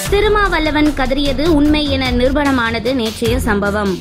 திருமாவல்லவன் கதறியது உண்மை என நிரூபணமானது நேற்றைய சம்பவம்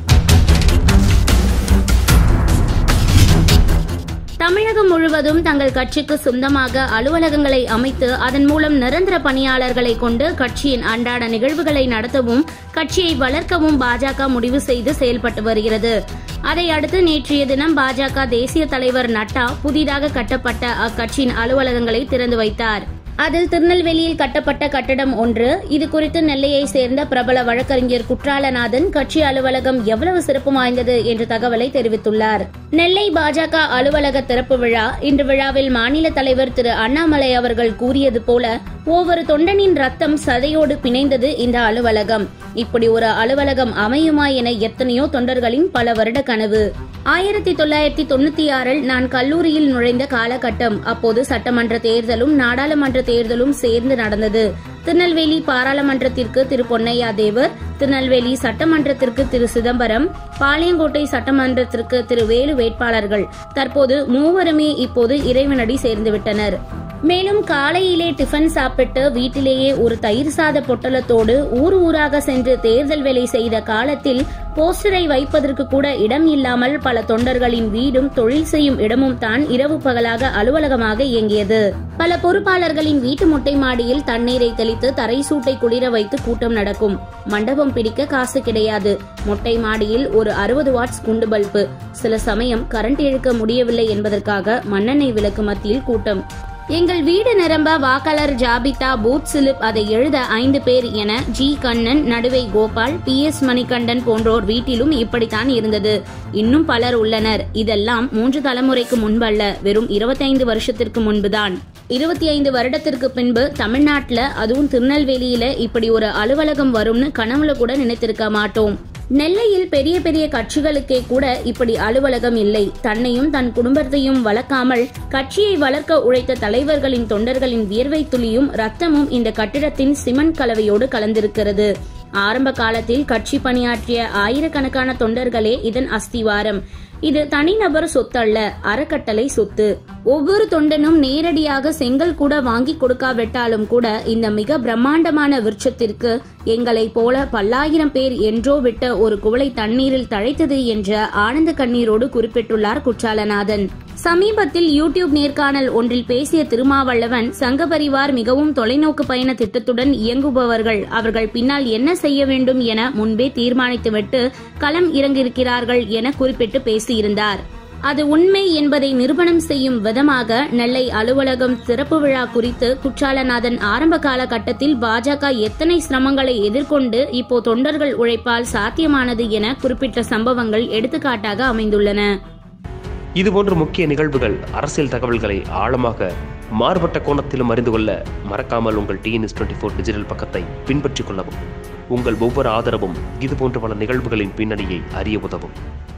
தமிழகம் முழுவதும் தங்கள் கட்சிக்கு சொந்தமாக அலுவலகங்களை அமைத்து அதன் மூலம் நிரந்தர பணியாளர்களை கொண்டு கட்சியின் அன்றாட நிகழ்வுகளை நடத்தவும் கட்சியை வளர்க்கவும் பாஜக முடிவு செய்து செயல்பட்டு வருகிறது அதை அடுத்து நேற்றைய தினம் பாஜக தேசிய தலைவர் நட்டா புதிதாக கட்டப்பட்ட அக்கட்சியின் அலுவலகங்களை திறந்து வைத்தார் அதில் திருநெல்வேலியில் கட்டப்பட்ட கட்டடம் ஒன்று இது குறித்து நெல்லையை சேர்ந்த பிரபல வழக்கறிஞர் குற்றாலநாதன் கட்சி அலுவலகம் எவ்வளவு சிறப்பு வாய்ந்தது என்ற தகவலை தெரிவித்துள்ளார் நெல்லை பாஜக அலுவலக திறப்பு விழா இன்று விழாவில் மாநில தலைவர் திரு அண்ணாமலை அவர்கள் கூறியது போல ஒவ்வொரு தொண்டனின் ரத்தம் சதையோடு பிணைந்தது இந்த அலுவலகம் இப்படி ஒரு அலுவலகம் அமையுமா என எத்தனையோ தொண்டர்களின் பல வருட கனவு ஆயிரத்தி தொள்ளாயிரத்தி தொண்ணூத்தி ஆறில் நான் கல்லூரியில் நுழைந்த காலகட்டம் அப்போது சட்டமன்ற தேர்தலும் நாடாளுமன்ற தேர்தலும் சேர்ந்து நடந்தது திருநெல்வேலி பாராளுமன்றத்திற்கு திரு பொன்னையா தேவர் திருநெல்வேலி சட்டமன்றத்திற்கு திரு சிதம்பரம் பாளையங்கோட்டை சட்டமன்றத்திற்கு திரு வேலு வேட்பாளர்கள் தற்போது மூவருமே இப்போது இறைவனடி சேர்ந்துவிட்டனர் மேலும் காலையிலே டிஃபன் சாப்பிட்டு வீட்டிலேயே ஒரு தயிர் சாத பொட்டலத்தோடு ஊர் ஊராக சென்று தேர்தல் வேலை செய்த காலத்தில் போஸ்டரை வைப்பதற்கு கூட இடம் இல்லாமல் பல தொண்டர்களின் வீடும் தொழில் செய்யும் இடமும் தான் இரவு பகலாக அலுவலகமாக இயங்கியது பல பொறுப்பாளர்களின் வீட்டு மொட்டை மாடியில் தண்ணீரை தெளித்து தரை சூட்டை குளிர வைத்து கூட்டம் நடக்கும் மண்டபம் பிடிக்க காசு கிடையாது மொட்டை மாடியில் ஒரு அறுபது வாட்ஸ் குண்டு பல்பு சில சமயம் கரண்ட் இழுக்க முடியவில்லை என்பதற்காக மண்ணெண்ணெய் விளக்கு மத்தியில் கூட்டம் எங்கள் வீடு நிரம்ப வாக்காளர் ஜாபிதா பூத் சிலிப் அதை எழுத ஐந்து பேர் என ஜி கண்ணன் நடுவை கோபால் பி எஸ் மணிகண்டன் போன்றோர் வீட்டிலும் இப்படித்தான் இருந்தது இன்னும் பலர் உள்ளனர் இதெல்லாம் மூன்று தலைமுறைக்கு முன்பல்ல வெறும் இருபத்தைந்து வருஷத்திற்கு முன்புதான் இருபத்தி ஐந்து வருடத்திற்கு பின்பு தமிழ்நாட்டுல அதுவும் திருநெல்வேலியில இப்படி ஒரு அலுவலகம் வரும்னு கனவுல கூட நினைத்திருக்க மாட்டோம் நெல்லையில் பெரிய பெரிய கட்சிகளுக்கே கூட இப்படி அலுவலகம் இல்லை தன்னையும் தன் குடும்பத்தையும் வளர்க்காமல் கட்சியை வளர்க்க உழைத்த தலைவர்களின் தொண்டர்களின் வியர்வை துளியும் ரத்தமும் இந்த கட்டிடத்தின் சிமெண்ட் கலவையோடு கலந்திருக்கிறது ஆரம்ப காலத்தில் கட்சி பணியாற்றிய ஆயிரக்கணக்கான தொண்டர்களே இதன் அஸ்திவாரம் இது தனிநபர் சொத்தல்ல அறக்கட்டளை சொத்து ஒவ்வொரு தொண்டனும் நேரடியாக செங்கல் கூட வாங்கி கொடுக்காவிட்டாலும் கூட இந்த மிக பிரம்மாண்டமான விருட்சத்திற்கு எங்களை போல பல்லாயிரம் பேர் என்றோ விட்ட ஒரு குவளை தண்ணீரில் தழைத்தது என்ற ஆனந்த கண்ணீரோடு குறிப்பிட்டுள்ளார் குற்றாலநாதன் சமீபத்தில் யூடியூப் நேர்காணல் ஒன்றில் பேசிய திருமாவளவன் சங்கபரிவார் மிகவும் தொலைநோக்கு பயண திட்டத்துடன் இயங்குபவர்கள் அவர்கள் பின்னால் என்ன செய்ய வேண்டும் என முன்பே தீர்மானித்துவிட்டு களம் இறங்கியிருக்கிறார்கள் என குறிப்பிட்டு பேசியிருந்தார் அது உண்மை என்பதை நிரூபணம் செய்யும் விதமாக நெல்லை அலுவலகம் திறப்பு விழா குறித்து குற்றாலநாதன் ஆரம்ப காலகட்டத்தில் பாஜக எத்தனை சிரமங்களை எதிர்கொண்டு இப்போ தொண்டர்கள் உழைப்பால் சாத்தியமானது என குறிப்பிட்ட சம்பவங்கள் எடுத்துக்காட்டாக அமைந்துள்ளன இதுபோன்ற முக்கிய நிகழ்வுகள் அரசியல் தகவல்களை ஆழமாக மாறுபட்ட கோணத்திலும் அறிந்து கொள்ள மறக்காமல் உங்கள் டிஎன்எஸ் டுவெண்ட்டி ஃபோர் டிஜிட்டல் பக்கத்தை பின்பற்றிக் கொள்ளவும் உங்கள் ஒவ்வொரு ஆதரவும் இதுபோன்ற பல நிகழ்வுகளின் பின்னணியை அறிய உதவும்